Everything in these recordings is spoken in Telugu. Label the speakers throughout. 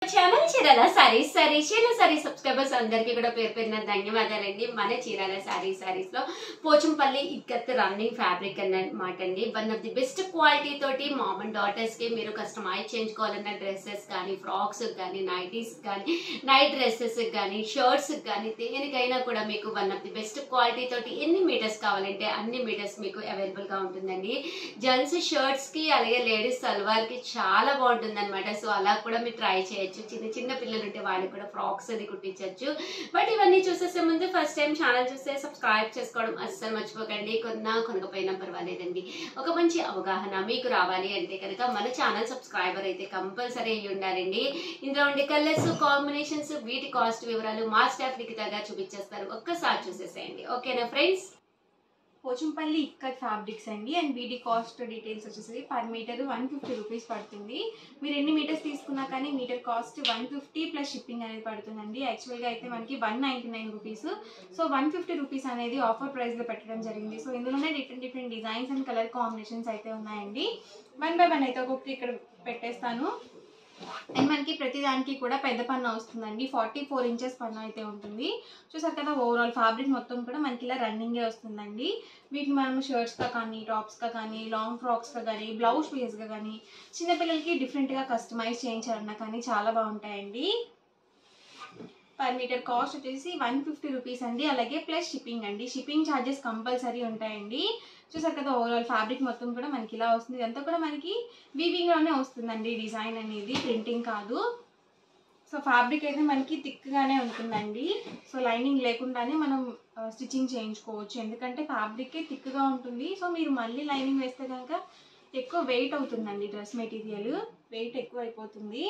Speaker 1: channel Chirala saris sorry Chirala sari subscribers అందరికీ కూడా పేరు పేరున ధన్యవాదాలండి మన చీరాల సారీ సారీస్ లో పోచంపల్లి ఇక్కత్ రన్నింగ్ ఫ్యాబ్రిక్ అన్నమాట అండి one of the best quality తోటి మామ్ అండ్ డాటర్స్ కి మీరు కస్టమైజ్ చేయించుకోవాలన్న డ్రెస్సెస్ కానీ ఫ్రాక్స్ కానీ నైటీస్ కానీ నైట్ డ్రెస్సెస్ కానీ షర్ట్స్ కానీ దేనికైనా కూడా మీకు one of the best quality తోటి ఎన్ని మీటర్స్ కావాలంటే అన్ని మీటర్స్ మీకు అవైలబుల్ గా ఉంటుందండి జెంట్స్ షర్ట్స్ కి అలాగే లేడీస్ సల్వార్ కి చాలా బాగుంటుంది అనమాట సో అలా కూడా మీరు ట్రై చేయొచ్చు చిన్న చిన్న పిల్లలు ఉంటే వాళ్ళకి కూడా ఫ్రాక్స్ అది కుట్టించవచ్చు బట్ ఇవన్నీ చూసేసే ముందు ఫస్ట్ టైం ఛానల్ చూస్తే సబ్స్క్రైబ్ చేసుకోవడం అస్సలు మర్చిపోకండి కొన్నా కొనకపోయినా పర్వాలేదండి ఒక మంచి అవగాహన మీకు రావాలి అంటే కనుక మన ఛానల్ సబ్స్క్రైబర్ అయితే కంపల్సరీ అయ్యి ఉండాలండి ఇందులో ఉండే కలర్స్ కాంబినేషన్స్ వీటి కాస్ట్ వివరాలు మా స్టాఫ్ లిఖితగా చూపించేస్తారు ఒక్కసారి చూసేసేయండి ఓకేనా ఫ్రెండ్స్
Speaker 2: పోచంపల్లి ఇక్కత్ ఫ్యాబ్రిక్స్ అండి అండ్ వీటి కాస్ట్ డీటెయిల్స్ వచ్చేసి per metre one fifty rupees పడుతుంది మీరు ఎన్ని మీటర్స్ తీసుకున్నా కానీ metre cost one fifty plus shipping అనేది పడుతుందండి యాక్చువల్గా అయితే మనకి one ninety nine rupees so one fifty rupees అనేది ఆఫర్ ప్రైస్లో పెట్టడం జరిగింది సో ఇందులోనే different different designs and colour combinations అయితే ఉన్నాయండి వన్ బై వన్ అయితే ఒక్కొక్కటి ఇక్కడ పెట్టేస్తాను అండ్ మనకి ప్రతి దానికి కూడా పెద్ద పన్ను వస్తుందండి ఫార్టీ ఫోర్ ఇంచెస్ పన్ను అయితే ఉంటుంది చూసారు కదా ఓవరాల్ ఫ్యాబ్రిక్ మొత్తం కూడా మనకి ఇలా రన్నింగే వస్తుందండి వీటిని మనం షర్ట్స్గా కానీ టాప్స్గా కానీ లాంగ్ ఫ్రాక్స్గా కానీ బ్లౌజ్ పీసెస్గా కానీ చిన్నపిల్లలకి డిఫరెంట్గా కస్టమైజ్ చేయించాలన్నా కానీ చాలా బాగుంటాయండి పర్ మీటర్ కాస్ట్ వచ్చేసి వన్ ఫిఫ్టీ రూపీస్ అండి అలాగే ప్లస్ షిప్పింగ్ అండి షిప్పింగ్ ఛార్జెస్ కంపల్సరీ ఉంటాయండి చూసారు కదా ఓవరాల్ ఫ్యాబ్రిక్ మొత్తం కూడా మనకి ఇలా వస్తుంది ఇదంతా కూడా మనకి వీవింగ్లోనే వస్తుందండి డిజైన్ అనేది ప్రింటింగ్ కాదు సో ఫ్యాబ్రిక్ అయితే మనకి థిక్గానే ఉంటుందండి సో లైనింగ్ లేకుండానే మనం స్టిచ్చింగ్ చేయించుకోవచ్చు ఎందుకంటే ఫ్యాబ్రికే థిక్గా ఉంటుంది సో మీరు మళ్ళీ లైనింగ్ వేస్తే కనుక ఎక్కువ వెయిట్ అవుతుందండి డ్రెస్ మెటీరియల్ వెయిట్ ఎక్కువ అయిపోతుంది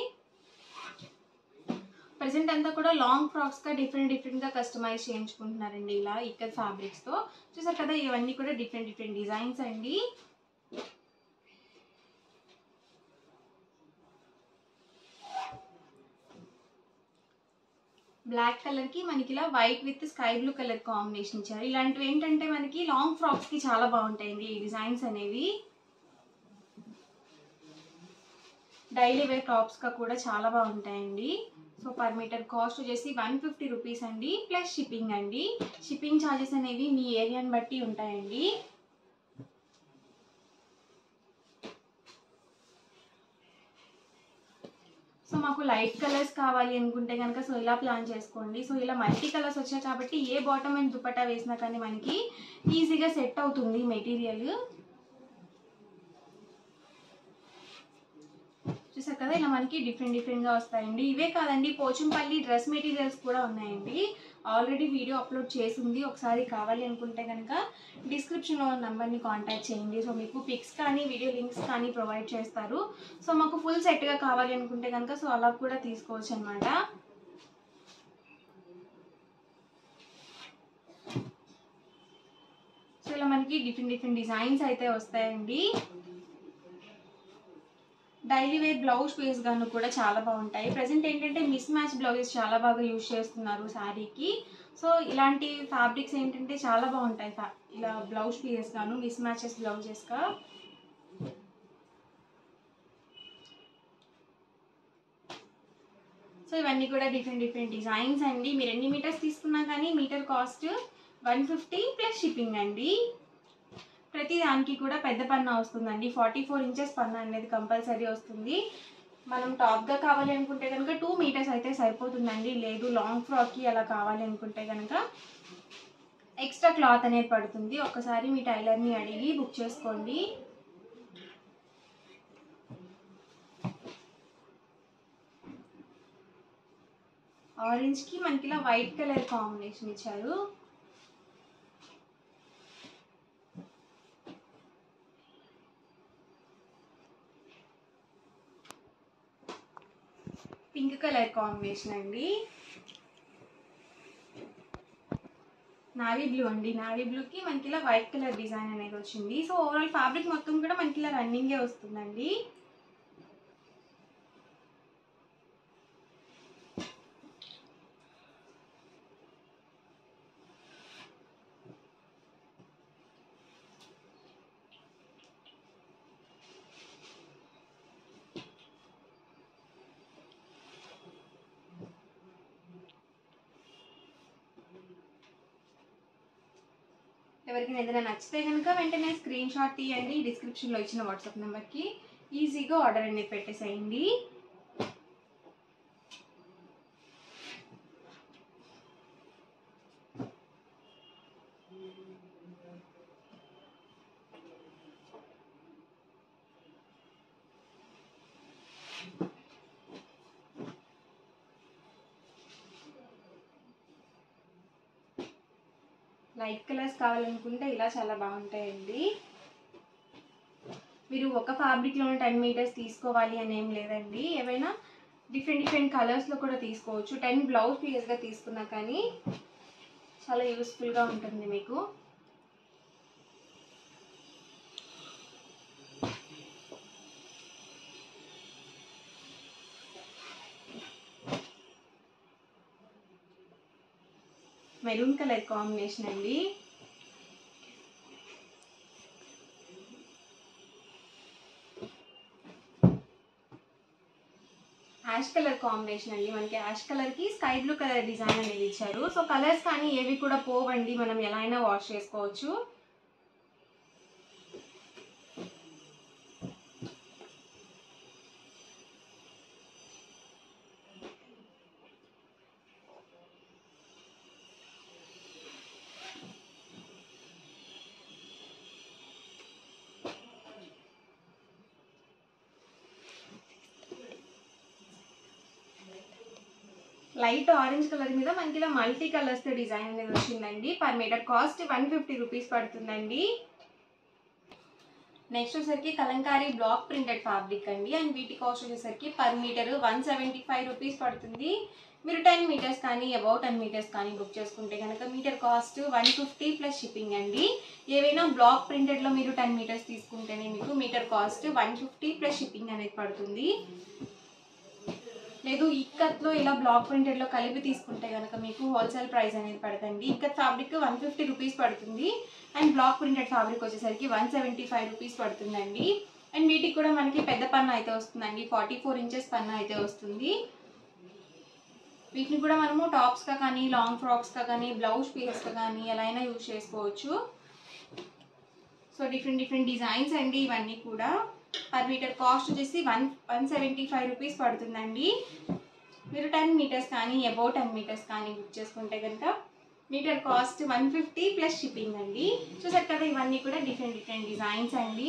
Speaker 2: ప్రజెంట్ అంతా కూడా లాంగ్ ఫ్రాక్స్గా డిఫరెంట్ డిఫరెంట్గా కస్టమైజ్ చేయించుకుంటున్నారండి ఇలా ఇక్కడ ఫ్యాబ్రిక్స్తో చూసారు కదా ఇవన్నీ కూడా డిఫరెంట్ డిఫరెంట్ డిజైన్స్ అండి బ్లాక్ కలర్ కి మనకి ఇలా white with sky blue colour combination ఇచ్చారు ఇలాంటివి ఏంటంటే మనకి లాంగ్ ఫ్రాక్స్ కి చాలా బాగుంటాయండి ఈ డిజైన్స్ అనేవి డైలీ వేర్ టాప్స్ గా కూడా చాలా బాగుంటాయండి సో పర్ మీటర్ కాస్ట్ వచ్చేసి వన్ ఫిఫ్టీ రూపీస్ అండి ప్లస్ షిప్పింగ్ అండి షిప్పింగ్ ఛార్జెస్ అనేవి మీ ఏరియాని బట్టి ఉంటాయండి సో మాకు లైట్ కలర్స్ కావాలి అనుకుంటే కనుక సో ఇలా ప్లాన్ చేసుకోండి సో ఇలా మల్టీ కలర్స్ వచ్చాయి కాబట్టి ఏ బాటమ్ అండ్ దుపట్టా వేసినా కానీ మనకి ఈజీగా సెట్ అవుతుంది మెటీరియల్ చూసారు కదా ఇలా మనకి డిఫరెంట్ డిఫరెంట్గా వస్తాయండి ఇవే కాదండి పోచంపల్లి డ్రెస్ మెటీరియల్స్ కూడా ఉన్నాయండి ఆల్రెడీ వీడియో అప్లోడ్ చేసింది ఒకసారి కావాలి అనుకుంటే కనుక డిస్క్రిప్షన్లో నెంబర్ని కాంటాక్ట్ చేయండి సో మీకు పిక్స్ కానీ వీడియో లింక్స్ కానీ ప్రొవైడ్ చేస్తారు సో మాకు ఫుల్ సెట్గా కావాలి అనుకుంటే కనుక సో అలా కూడా తీసుకోవచ్చు అనమాట సో ఇలా మనకి డిఫరెంట్ డిఫరెంట్ డిజైన్స్ అయితే వస్తాయండి డైలీ వేర్ బ్లౌజ్ పీస్ గాను కూడా చాలా బాగుంటాయి ప్రజెంట్ ఏంటంటే మిస్ మ్యాచ్ బ్లౌజెస్ చాలా బాగా యూజ్ చేస్తున్నారు శారీకి సో ఇలాంటి ఫ్యాబ్రిక్స్ ఏంటంటే చాలా బాగుంటాయి ఫ్యా- ఇలా బ్లౌజ్ పీసెస్ గాను మిస్ మ్యాచెస్ బ్లౌజెస్గా సో ఇవన్నీ కూడా డిఫరెంట్ డిఫరెంట్ డిజైన్స్ అండి మీరు ఎన్ని మీటర్స్ తీసుకున్నా కానీ metre cost one fifty plus shipping అండి ప్రతి దానికి కూడా పెద్ద పన్న వస్తుందండి ఫార్టీ ఫోర్ ఇంచెస్ పన్న అనేది కంపల్సరీ వస్తుంది మనం టాప్గా కావాలి అనుకుంటే కనుక టూ మీటర్స్ అయితే సరిపోతుందండి లేదు లాంగ్ ఫ్రాక్కి అలా కావాలి అనుకుంటే కనుక ఎక్స్ట్రా క్లాత్ అనేది పడుతుంది ఒక్కసారి మీ టైలర్ని అడిగి బుక్ చేసుకోండి ఆరెంజ్కి మనకి ఇలా వైట్ కలర్ కాంబినేషన్ ఇచ్చారు పింక్ కలర్ కాంబినేషన్ అండి నావీ బ్లూ అండి నావీ బ్లూకి మనకి ఇలా వైట్ కలర్ డిజైన్ అనేది వచ్చింది సో ఓవరాల్ ఫ్యాబ్రిక్ మొత్తం కూడా మనకి ఇలా రన్నింగే వస్తుందండి ఎవరికైనా ఏదైనా నచ్చితే కనుక వెంటనే స్క్రీన్ షాట్ తీయండి డిస్క్రిప్షన్లో ఇచ్చిన వాట్సాప్ నెంబర్కి ఈజీగా ఆర్డర్ అనేది పెట్టేసేయండి లైట్ కలర్స్ కావాలనుకుంటే ఇలా చాలా బాగుంటాయండి మీరు ఒక ఫ్యాబ్రిక్లోనే టెన్ మీటర్స్ తీసుకోవాలి అని ఏం లేదండి ఏవైనా డిఫరెంట్ డిఫరెంట్ కలర్స్లో కూడా తీసుకోవచ్చు టెన్ బ్లౌజ్ పీసెస్గా తీసుకున్నా కానీ చాలా యూస్ఫుల్గా ఉంటుంది మీకు మెరూన్ కలర్ కాంబినేషన్ అండి యాష్ కలర్ కాంబినేషన్ అండి మనకి యాష్ కలర్కి స్కై బ్లూ కలర్ డిజైన్ అనేది ఇచ్చారు సో కలర్స్ కానీ ఏవి కూడా పోవండి మనం ఎలా అయినా వాష్ చేసుకోవచ్చు లైట్ ఆరెంజ్ కలర్ మీద మనకి ఇలా మల్టీ కలర్స్ తో డిజైన్ అనేది వచ్చిందండి per metre cost one fifty rupees పడుతుందండి నెక్స్ట్ వచ్చేసరికి కలంకారీ బ్లాక్ ప్రింటెడ్ ఫ్యాబ్రిక్ అండి అండ్ వీటి కాస్ట్ వచ్చేసరికి per metre one seventy five rupees పడుతుంది మీరు టెన్ మీటర్స్ కానీ అబౌట్ టెన్ మీటర్స్ కానీ బుక్ చేసుకుంటే కనుక metre cost one fifty plus shipping అండి ఏవైనా బ్లాక్ ప్రింటెడ్లో మీరు టెన్ మీటర్స్ తీసుకుంటేనే మీకు metre cost one fifty plus shipping అనేది పడుతుంది లేదు ఇక్కత్లో ఇలా బ్లాక్ ప్రింటెడ్లో కలిపి తీసుకుంటే కనుక మీకు హోల్సేల్ ప్రైస్ అనేది పడుతుంది ikat fabric one fifty rupees పడుతుంది అండ్ బ్లాక్ ప్రింటెడ్ ఫ్యాబ్రిక్ వచ్చేసరికి వన్ సెవెంటీ ఫైవ్ రూపీస్ పడుతుందండి అండ్ వీటికి కూడా మనకి పెద్ద పన్ను అయితే వస్తుందండి ఫార్టీ ఫోర్ ఇంచెస్ పన్ను అయితే వస్తుంది వీటిని కూడా మనము టాప్స్గా కానీ లాంగ్ ఫ్రాక్స్గా కానీ బ్లౌజ్ పీసెస్గా కానీ ఎలా అయినా యూజ్ చేసుకోవచ్చు సో డిఫరెంట్ డిఫరెంట్ డిజైన్స్ అండి ఇవన్నీ కూడా పర్ మీటర్ కాస్ట్ వచ్చేసి one one seventy five rupees పడుతుందండి మీరు టెన్ మీటర్స్ కానీ అబౌవ్ టెన్ మీటర్స్ కానీ బుక్ చేసుకుంటే కనుక metre cost one fifty plus shipping అండి చూసారు కదా ఇవన్నీ కూడా డిఫరెంట్ డిఫరెంట్ డిజైన్స్ అండి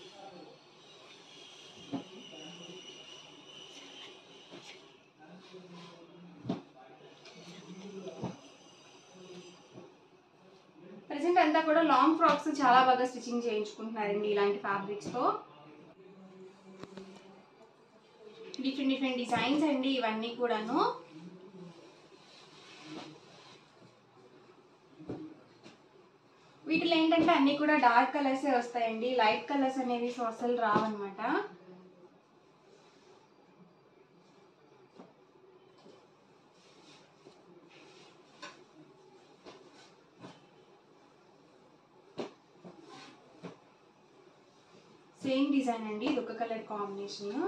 Speaker 2: ప్రజెంట్ అంతా కూడా లాంగ్ ఫ్రాక్స్ చాలా బాగా స్టిచ్చింగ్ చేయించుకుంటున్నారండి ఇలాంటి ఫ్యాబ్రిక్స్తో డిఫరెంట్ డిఫరెంట్ డిజైన్స్ అండి ఇవన్నీ కూడాను వీటిలో ఏంటంటే అన్ని కూడా డార్క్ కలర్స్ వస్తాయండి లైట్ కలర్స్ అనేవి సో అసలు రావన్నమాట సేమ్ డిజైన్ అండి ఇది ఒక కలర్ కాంబినేషన్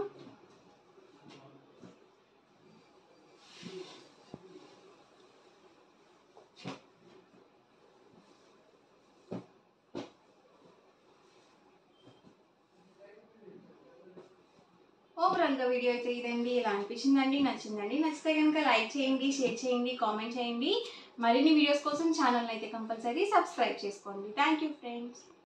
Speaker 2: ఓవరాల్గా వీడియో అయితే ఇదండి ఇలా అనిపించిందండి నచ్చిందండి నచ్చితే కనుక లైక్ చేయండి షేర్ చేయండి కామెంట్ చేయండి మరిన్ని వీడియోస్ కోసం ఛానల్ అయితే కంపల్సరీ సబ్స్క్రైబ్ చేసుకోండి థ్యాంక్ యూ ఫ్రెండ్స్